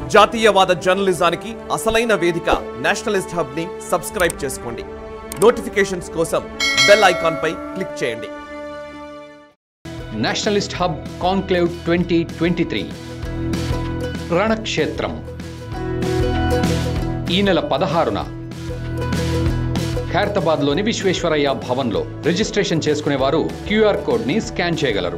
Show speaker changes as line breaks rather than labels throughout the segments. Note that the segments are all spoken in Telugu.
జాతీయవాద జర్నలిజానికి అసలైన వేదిక నేషనలిస్ట్ హబ్ ని సబ్స్క్రైబ్ చేసుకోండి నోటిఫికేషన్స్ కోసం బెల్ ఐకాన్ పై క్లిక్ చేయండి
nationalist hub conclave twenty twenty three రణక్షేత్రం ఈ నెల పదహారున ఖైరతాబాద్లోని విశ్వేశ్వరయ్య భవన్లో రిజిస్ట్రేషన్ చేసుకునేవారు క్యూఆర్ కోడ్ని స్కాన్ చేయగలరు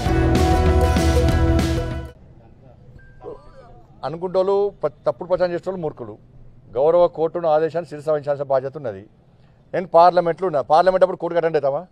అనుకుంటోళ్ళు ప- తప్పుడు ప్రచారం చేసేవాళ్ళు మూర్ఖులు గౌరవ కోర్టును ఆదేశాన్ని శిరస వహించాల్సిన బాధ్యత ఉన్నది నేను పార్లమెంట్లో ఉన్నా పార్లమెంట్ అప్పుడు కోర్టుకు అటెండ్ అవుతామా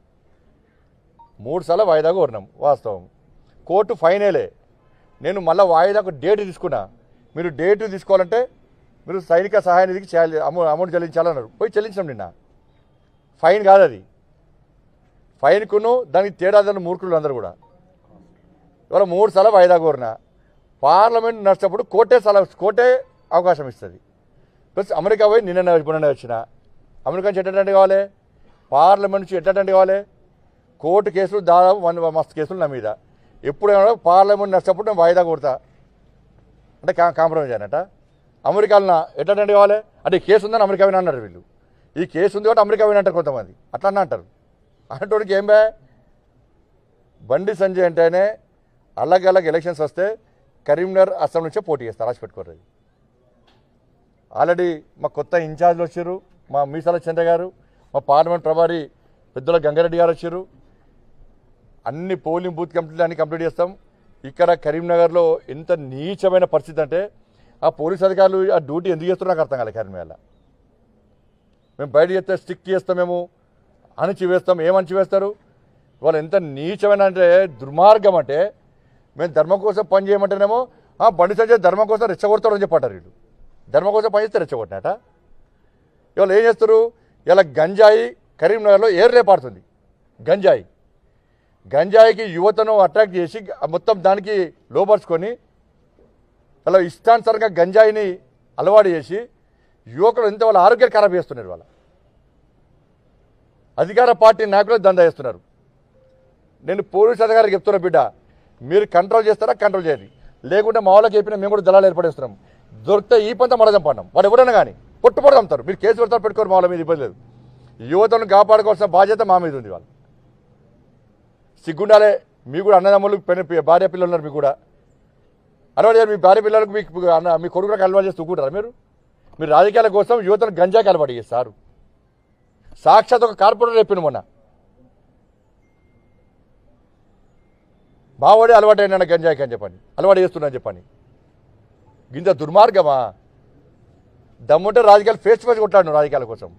మూడు సార్లు వాయిదా కోరినాం వాస్తవం కోర్టు ఫైనలే నేను మళ్ళీ వాయిదాకు డేట్ తీసుకున్నా మీరు డేట్ తీసుకోవాలంటే మీరు సైనిక సహాయ నిధికి చేయాలి అమౌ అమౌంట్ చెల్లించాలన్నారు పోయి చెల్లించాం నిన్న ఫైన్ కాదు అది ఫైన్కును దానికి తేడా దాని మూర్ఖులు అందరూ కూడా ఇవాళ మూడు సార్లు వాయిదా కోరినా పార్లమెంట్ నడిచినప్పుడు కోర్టే సలహా కోర్టే అవకాశం ఇస్తుంది ప్లస్ అమెరికా పోయి నిన్న ఇప్పుడు వచ్చిన అమెరికా నుంచి ఎట్టంటే కావాలి పార్లమెంట్ నుంచి ఎట్టంటే కావాలి కోర్టు కేసులు దాదాపు వన్ మస్తు కేసులు నా మీద ఎప్పుడైనా పార్లమెంట్ నడిచినప్పుడు నేను వాయిదా కొడతా అంటే కా కాంప్రమైజ్ అయినట్ట అమెరికాలో ఎట్టంటే కావాలి అంటే ఈ కేసు ఉందని అమెరికా వినా అన్నారు వీళ్ళు ఈ కేసు ఉంది కాబట్టి అమెరికా వినా అంటారు కొంతమంది అట్లా అన్న అంటారు అన్నటువంటి ఏం బే బండి సంజయ్ అంటేనే అలగ్ అలగ్ ఎలక్షన్స్ వస్తే కరీంనగర్ అస్సాం నుంచే పోటీ చేస్తారు రాసి పెట్టుకోరు అది ఆల్రెడీ మా కొత్త ఇన్ఛార్జ్లు వచ్చారు మా మీసాల చంద్ర గారు మా పార్లమెంట్ ప్రభారి పెద్దల గంగారెడ్డి గారు వచ్చారు అన్ని పోలింగ్ బూత్ కంప్లీట్ అన్ని కంప్లీట్ చేస్తాం ఇక్కడ కరీంనగర్లో ఎంత నీచమైన పరిస్థితి అంటే ఆ పోలీస్ అధికారులు ఆ డ్యూటీ ఎందుకు చేస్తారో నాకు అర్థం కాలేదు కరీంనగర్లో మేము బయట చేస్తే స్టిక్ చేస్తాం మేము అణిచి వేస్తాం ఏం అణిచి వేస్తారు వాళ్ళు ఎంత నీచమైన అంటే దుర్మార్గం అంటే మేము ధర్మం కోసం పని చేయమంటేనేమో "ఆ, బండి సంజయ్ ధర్మం కోసం రెచ్చగొడతాడని చెప్పారు వీళ్ళు ధర్మం కోసం పని చేస్తే రెచ్చగొట్టినట ఇవాళ ఏం చేస్తారు ఇలా గంజాయి కరీంనగర్లో ఏరు రేపాడుతుంది గంజాయి గంజాయికి యువతను అట్రాక్ట్ చేసి మొత్తం దానికి లోపరుచుకొని అలా ఇష్టానుసారంగా గంజాయిని అలవాటు చేసి యువకులు ఎంత వాళ్ళ ఆరోగ్యాన్ని ఖరాబ్ చేస్తున్నారు వాళ్ళ అధికార పార్టీ నాయకులు దందా చేస్తున్నారు నేను పోలీస్ అధికారికి చెప్తున్నా బిడ్డ మీరు కంట్రోల్ చేస్తారా కంట్రోల్ చేయాలి లేకుంటే మా వాళ్ళకి చెప్పిన మేము కూడా దళాలు ఏర్పడేస్తున్నాం దొరికితే ఈ పంత మడ చంపడం వాడు ఎవరైనా కానీ పొట్టుపడి చంపుతారు మీరు కేసు పెడతారు పెట్టుకోరు మా వాళ్ళ మీద ఇబ్బంది లేదు యువతను కాపాడుకోవాల్సిన బాధ్యత మా మీద ఉంది వాళ్ళు సిగ్గుండాలే మీ కూడా అన్నదమ్ములు పెన భార్య పిల్లలు ఉన్నారు మీకు కూడా అలవాటు చేయాలి. మీ భార్య పిల్లలకు మీకు అన్న మీ కొడుకులకు అలవాటు చేస్తూ ఊరుకుంటారా మీరు మీరు రాజకీయాల కోసం యువతను గంజాకి అలవాటు చేస్తారు సాక్షాత్ ఒక కార్పొరేటర్ చెప్పిండు మొన్న మావాడే అలవాటు అయినా గంజాయికి అని చెప్పండి అలవాటు చేస్తున్నా అని చెప్పండి ఇంత దుర్మార్గమా దమ్ముంటే రాజకీయాలు ఫేస్ టు ఫేస్ కొట్లాడు రాజకీయాల కోసం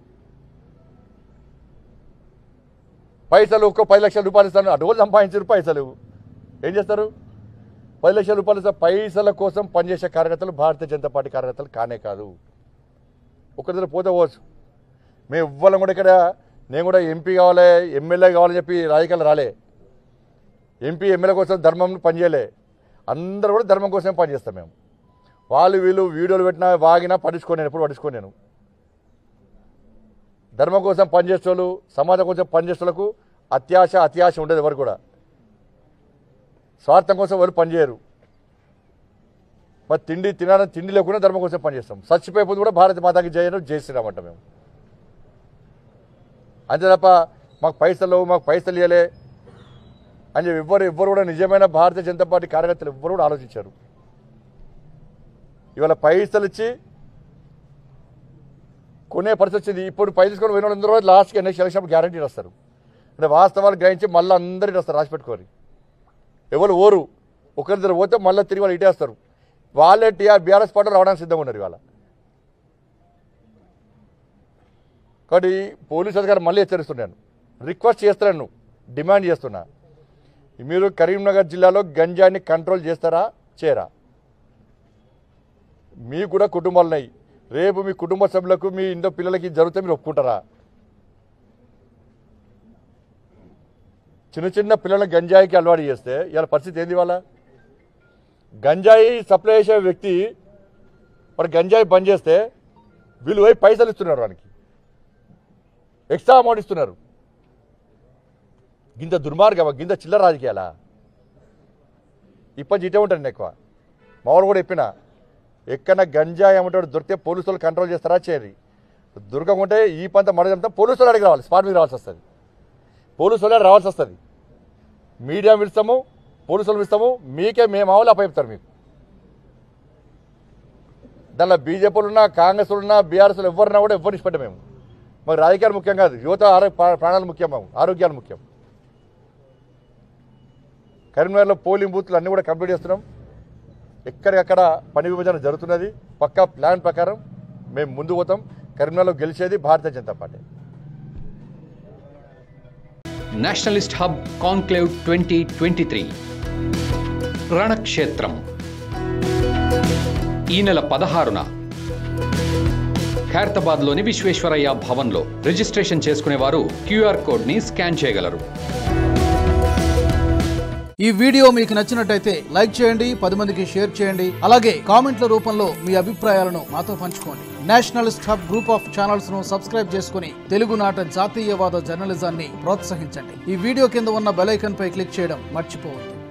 పైసలు ఒక్క పది లక్షల రూపాయలు ఇస్తాను అటు సంపాదించారు పైసలు ఏం చేస్తారు పది లక్షల రూపాయలు ఇస్తే పైసల కోసం పనిచేసే కార్యకర్తలు భారతీయ జనతా పార్టీ కార్యకర్తలు కానే కాదు ఒకరి దగ్గర పోతే పోవచ్చు మేము ఇవ్వాలని కూడా ఇక్కడ నేను కూడా ఎంపీ కావాలి ఎమ్మెల్యే కావాలని చెప్పి రాజకీయాలు రాలే ఎంపీ ఎమ్మెల్యే కోసం ధర్మం పనిచేయలే అందరూ కూడా ధర్మం కోసమే పనిచేస్తాం మేము వాళ్ళు వీళ్ళు వీడియోలు పెట్టినా వాగినా పట్టించుకోను నేను ఎప్పుడు పట్టించుకోను నేను ధర్మం కోసం పనిచేసేవాళ్ళు సమాజం కోసం పనిచేసేవాళ్ళకు అత్యాశ అత్యాశ ఉండదు ఎవరు కూడా స్వార్థం కోసం వాళ్ళు పనిచేయరు మరి తిండి తినాలని తిండి లేకుండా ధర్మం కోసం పనిచేస్తాం చచ్చిపోయిపోతే కూడా భారత మాతాకి జయను జై శ్రీరామ్ అంటాం మేము అంతే తప్ప మాకు పైసలు లేవు, మాకు పైసలు ఇవ్వలే అని చెప్పి ఎవ్వరు ఎవ్వరు కూడా నిజమైన భారతీయ జనతా పార్టీ కార్యకర్తలు ఎవ్వరు కూడా ఆలోచించారు ఇవాళ పైసలు ఇచ్చి కొనే పరిస్థితి వచ్చింది ఇప్పుడు పై తీసుకొని పోయిన వాళ్ళందరూ కూడా లాస్ట్కి ఎన్నికలు ఎలక్షన్ గ్యారంటీ వస్తారు అంటే వాస్తవాలు గ్రహించి మళ్ళీ అందరికీ వస్తారు రాసి పెట్టుకోరు ఎవరు ఓరు ఒకరిద్దరు పోతే మళ్ళీ తిరిగి వాళ్ళు ఇటేస్తారు వాళ్ళే టీఆర్ బీఆర్ఎస్ పార్టీ రావడానికి సిద్ధంగా ఉన్నారు ఇవాళ కాబట్టి పోలీస్ అధికారి మళ్ళీ హెచ్చరిస్తున్నాను రిక్వెస్ట్ చేస్తున్నాను డిమాండ్ చేస్తున్నా మీరు కరీంనగర్ జిల్లాలో గంజాయిని కంట్రోల్ చేస్తారా చేయరా మీకు కూడా కుటుంబాలు ఉన్నాయి రేపు మీ కుటుంబ సభ్యులకు మీ ఇంట్లో పిల్లలకి ఇది జరిగితే మీరు ఒప్పుకుంటారా చిన్న చిన్న పిల్లలను గంజాయికి అలవాటు చేస్తే ఇవాళ పరిస్థితి ఏంది వాళ్ళ గంజాయి సప్లై చేసే వ్యక్తి వాడు గంజాయి బంద్ చేస్తే వీళ్ళు పోయి పైసలు ఇస్తున్నారు వానికి ఎక్స్ట్రా అమౌంట్ ఇస్తున్నారు గింత దుర్మార్గమా గింత చిల్లర రాజకీయాలా ఇప్పటి ఇటే ఉంటాను ఎక్కువ మా వాళ్ళు కూడా చెప్పిన ఎక్కడ గంజాయి అమ్మటోడు దొరికితే పోలీసు వాళ్ళు కంట్రోల్ చేస్తారా చేయరు దొరకకుంటే ఈ పంత మడగంతా పోలీసు వాళ్ళు అడిగి రావాలి స్పాట్ మీద రావాల్సి వస్తుంది పోలీసు వాళ్ళు రావాల్సి వస్తుంది మీడియా పిలుస్తాము పోలీసులు పిలుస్తాము మీకే మేము ఆవులు అప్పచెప్తారు మీకు దానిలో బీజేపీలు ఉన్నా కాంగ్రెస్ ఉన్నా బీఆర్ఎస్లు ఎవరున్నా కూడా ఎవరిని ఇష్టపడ్డా మేము మాకు రాజకీయాలు ముఖ్యం కాదు యువత ఆరోగ్య ప్రా- ప్రాణాలు ముఖ్యం మాకు ఆరోగ్యాలు ముఖ్యం కరీంనగర్లో పోలింగ్ బూత్లు అన్నీ కూడా కంప్లీట్ చేస్తున్నాం ఎక్కడికక్కడ పని విభజన జరుగుతున్నది పక్కా ప్లాన్ ప్రకారం మేము ముందు పోతాం కరీంనగర్లో గెలిచేది Bharatiya Janata Party
nationalist hub conclave twenty twenty three రణక్షేత్రం ఈ నెల పదహారున ఖైరతాబాద్లోని విశ్వేశ్వరయ్య భవన్లో రిజిస్ట్రేషన్ చేసుకునే వారు క్యూఆర్ కోడ్ని స్కాన్ చేయగలరు
ఈ వీడియో మీకు నచ్చినట్టయితే లైక్ చేయండి పది మందికి షేర్ చేయండి అలాగే కామెంట్ల రూపంలో మీ అభిప్రాయాలను మాతో పంచుకోండి nationalist hub group of channels ను సబ్స్క్రైబ్ చేసుకుని తెలుగునాట జాతీయవాద జర్నలిజాన్ని ప్రోత్సహించండి ఈ వీడియో కింద ఉన్న బెల్ ఐకాన్ పై క్లిక్ చేయడం మర్చిపోవద్దు